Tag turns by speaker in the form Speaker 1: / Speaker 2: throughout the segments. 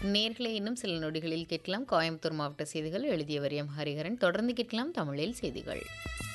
Speaker 1: நேர்களை இன்னும் சில நொடிகளில் கேட்கலாம் கோயம்புத்தூர் மாவட்ட செய்திகள் எழுதியவர் எம் ஹரிஹரன் தொடர்ந்து கேட்கலாம் தமிழில் செய்திகள்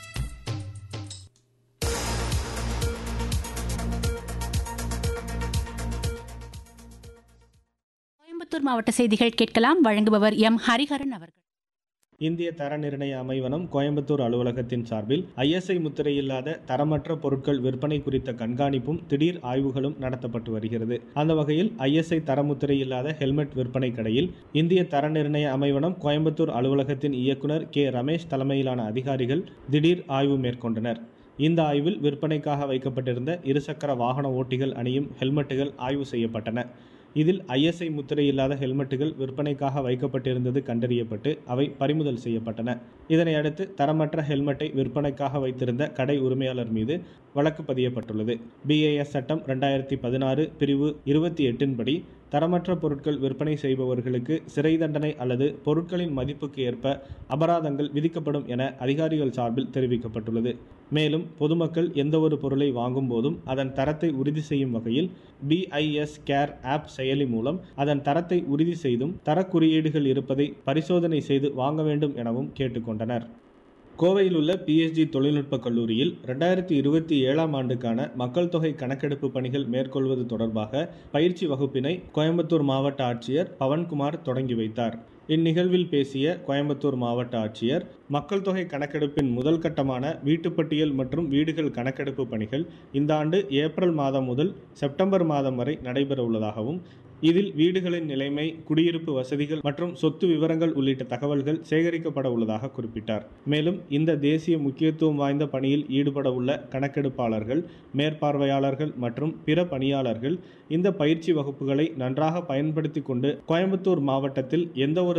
Speaker 2: கோயம்புத்தூர் மாவட்ட செய்திகள் கேட்கலாம் வழங்குபவர் எம் ஹரிஹரன் அவர்கள்
Speaker 3: இந்திய தர நிர்ணய அமைவனம் கோயம்புத்தூர் அலுவலகத்தின் சார்பில் ஐஎஸ்ஐ முத்திரையில்லாத தரமற்ற பொருட்கள் விற்பனை குறித்த கண்காணிப்பும் திடீர் ஆய்வுகளும் நடத்தப்பட்டு வருகிறது அந்த வகையில் ஐஎஸ்ஐ தரமுத்திரை இல்லாத ஹெல்மெட் விற்பனை கடையில் இந்திய தர நிர்ணய அமைவனம் கோயம்புத்தூர் அலுவலகத்தின் இயக்குனர் கே ரமேஷ் தலைமையிலான அதிகாரிகள் திடீர் ஆய்வு மேற்கொண்டனர் இந்த ஆய்வில் விற்பனைக்காக வைக்கப்பட்டிருந்த இருசக்கர வாகன ஓட்டிகள் அணியும் ஹெல்மெட்டுகள் ஆய்வு செய்யப்பட்டன இதில் ஐஎஸ்ஐ முத்திரை இல்லாத ஹெல்மெட்டுகள் விற்பனைக்காக வைக்கப்பட்டிருந்தது கண்டறியப்பட்டு அவை பறிமுதல் செய்யப்பட்டன இதனை அடுத்து தரமற்ற ஹெல்மெட்டை விற்பனைக்காக வைத்திருந்த கடை உரிமையாளர் மீது வழக்கு பதியப்பட்டுள்ளது பிஏஎஸ் சட்டம் ரெண்டாயிரத்தி பதினாறு பிரிவு இருபத்தி எட்டின்படி தரமற்ற பொருட்கள் விற்பனை செய்பவர்களுக்கு சிறை தண்டனை அல்லது பொருட்களின் மதிப்புக்கு ஏற்ப அபராதங்கள் விதிக்கப்படும் என அதிகாரிகள் சார்பில் தெரிவிக்கப்பட்டுள்ளது மேலும் பொதுமக்கள் எந்தவொரு பொருளை வாங்கும் போதும் அதன் தரத்தை உறுதி செய்யும் வகையில் பிஐஎஸ் கேர் ஆப் செயலி மூலம் அதன் தரத்தை உறுதி செய்தும் தரக்குறியீடுகள் இருப்பதை பரிசோதனை செய்து வாங்க வேண்டும் எனவும் கேட்டுக்கொண்டனர் கோவையில் உள்ள பிஎஸ்ஜி தொழில்நுட்ப கல்லூரியில் ரெண்டாயிரத்தி இருபத்தி ஏழாம் ஆண்டுக்கான மக்கள் தொகை கணக்கெடுப்பு பணிகள் மேற்கொள்வது தொடர்பாக பயிற்சி வகுப்பினை கோயம்புத்தூர் மாவட்ட ஆட்சியர் பவன்குமார் தொடங்கி வைத்தார் இந்நிகழ்வில் பேசிய கோயம்புத்தூர் மாவட்ட ஆட்சியர் மக்கள் தொகை கணக்கெடுப்பின் முதல் கட்டமான வீட்டுப்பட்டியல் மற்றும் வீடுகள் கணக்கெடுப்பு பணிகள் இந்த ஆண்டு ஏப்ரல் மாதம் முதல் செப்டம்பர் மாதம் வரை நடைபெற உள்ளதாகவும் இதில் வீடுகளின் நிலைமை குடியிருப்பு வசதிகள் மற்றும் சொத்து விவரங்கள் உள்ளிட்ட தகவல்கள் சேகரிக்கப்பட உள்ளதாக குறிப்பிட்டார் மேலும் இந்த தேசிய முக்கியத்துவம் வாய்ந்த பணியில் ஈடுபட உள்ள கணக்கெடுப்பாளர்கள் மேற்பார்வையாளர்கள் மற்றும் பிற பணியாளர்கள் இந்த பயிற்சி வகுப்புகளை நன்றாக பயன்படுத்தி கொண்டு கோயம்புத்தூர் மாவட்டத்தில் எந்த ஒரு